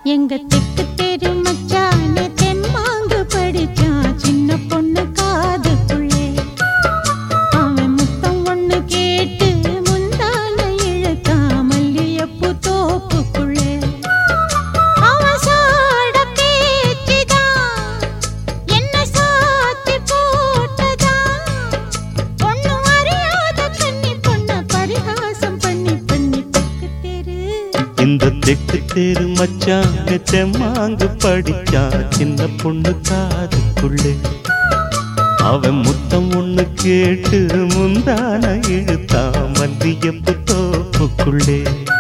எங்க தெக்கு தெரு மச்சானே தெம்மாங்கு படிச்சான் சின்ன பொண்ணு காதுக்குள்ளே அவன் முத்தம் ஒண்ணு கேட்டு முந்தான இழுத்தான் மல்லியப்பூ தோப்புக்குள்ளே அவன் சாட பேச்சுதான் என்ன சாத்தி போட்டதான் ஒண்ணும் அறியாத கன்னி பொண்ண பரிகாசம் பண்ணி பண்ணி தெக்கு தெரு இந்த தெக்கு தெரு மச்சான் தெம்மாங்கு படிச்சா சின்ன பொண்ணு காதுக்குள்ளே அவன் முத்தம் ஒண்ணு கேட்டு முந்தான இழுத்தா மல்லியப்பு தோப்புக்குள்ளே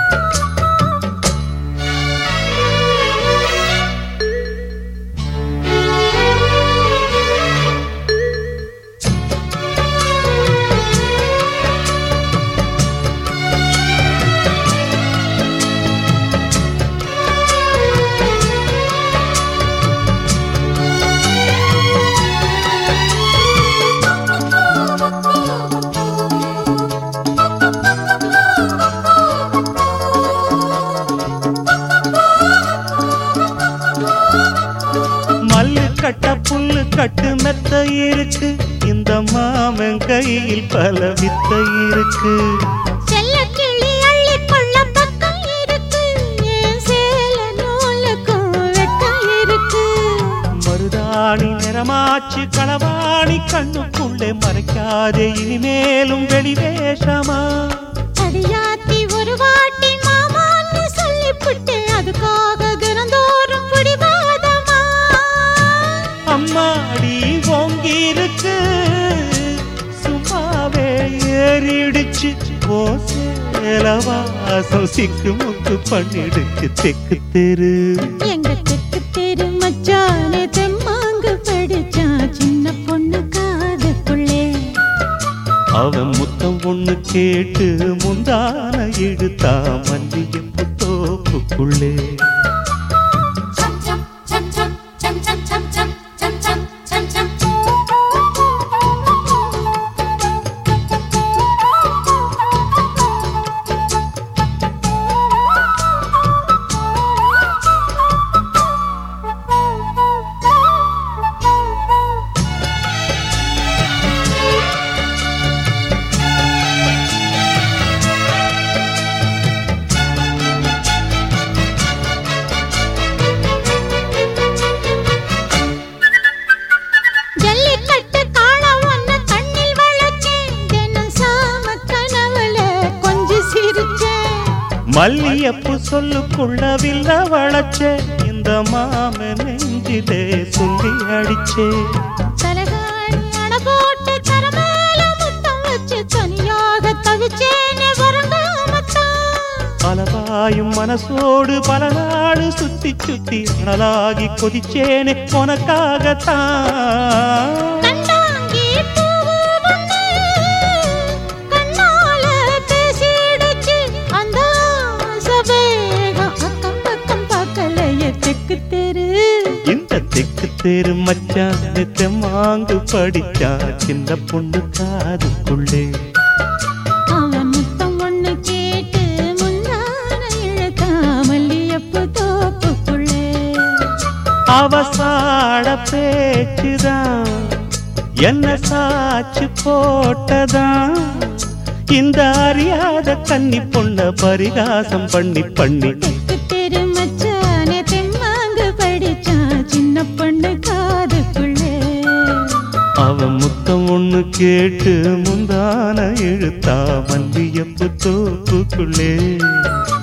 மல்லு கட்ட புல்லு கட்டு மெத்த இருக்கு இந்த மாமன் கையில் பல வித்த இருக்கு செல்லக்கிளி அள்ளிக்கொள்ள பக்கம் இருக்கு என் சேல நூலுக்கும் வெட்கம் இருக்கு மருதாணி நிறமாச்சு களவாணி கண்ணுக்குள்ளே மறைக்காதே இனிமேலும் வெளிவேஷமா அடியாத்தி ஒரு வாட்டி மாமான்னு சொல்லிப்புட்டு அதுக்காக தினந்தோறும் பிடிவாதமா அம்மாடி ஓங்கி இருக்கு சும்மாவே ஏறிடுச்சு ஓ சேலவாசம் சிக்கு முக்கு பண்ணிடுச்சு தெக்கு தெரு எங்க தெக்கு தெரு மச்சானே தெம்மாங்கு படிச்சான் சின்ன பொண்ணு காதுக்குள்ளே அவன் முத்தம் ஒண்ணு கேட்டு முந்தான இழுத்தா மல்லியும் தோப்புக்குள்ளே Chum chum chum chum chum chum chum chum chum chum chum chum. Jallikattu காளம் ஒன்ன கண்ணில் வளர்ச்சேன் தினம் சாம கனவுல கொஞ்சம் சிரிச்சேன் மல்லியப்பு சொல்லுக்குள்ள வில்ல வளச்சே இந்த மாம நெஞ்சிலே சொல்லி அடிச்சே தலகாணி அணை போட்டு தரமேல முத்தம் வச்சு தனியாக தவிச்சேனே வரங்காமத்தான் பலவாயும் மனசோடு பல நாடு சுத்தி சுத்தி அனலாகி கொதிச்சேனே உனக்காகத்தான் கண்டாங்கி பூவு ஒண்ணு கண்ணால பேசிடுச்சு அந்த சவேகம் அக்கம் பக்கம் பார்க்கலையே தெக்கு தெரு இந்த தெக்கு தெரு மச்சான் தெம்மாங்கு படிச்சா சின்ன பொண்ணு காதுக்குள்ளே அவன் முத்தம் ஒண்ணு கேட்டு முன்னான இழுத்தா மல்லியப்பு தோப்புக்குள்ளே அவசாட பேச்சுதான் என்ன சாச்சு போட்டதான் இந்த அறியாத கன்னி பொண்ண பரிகாசம் பண்ணி பண்ணி தெக்கு தெரு மச்சானே தெம்மாங்கு படிச்சான் சின்ன பொண்ணு காதுக்குள்ளே அவன் முத்தம் ஒண்ணு கேட்டு முந்தான இழுத்தா மல்லியப்பு தோப்புக்குள்ளே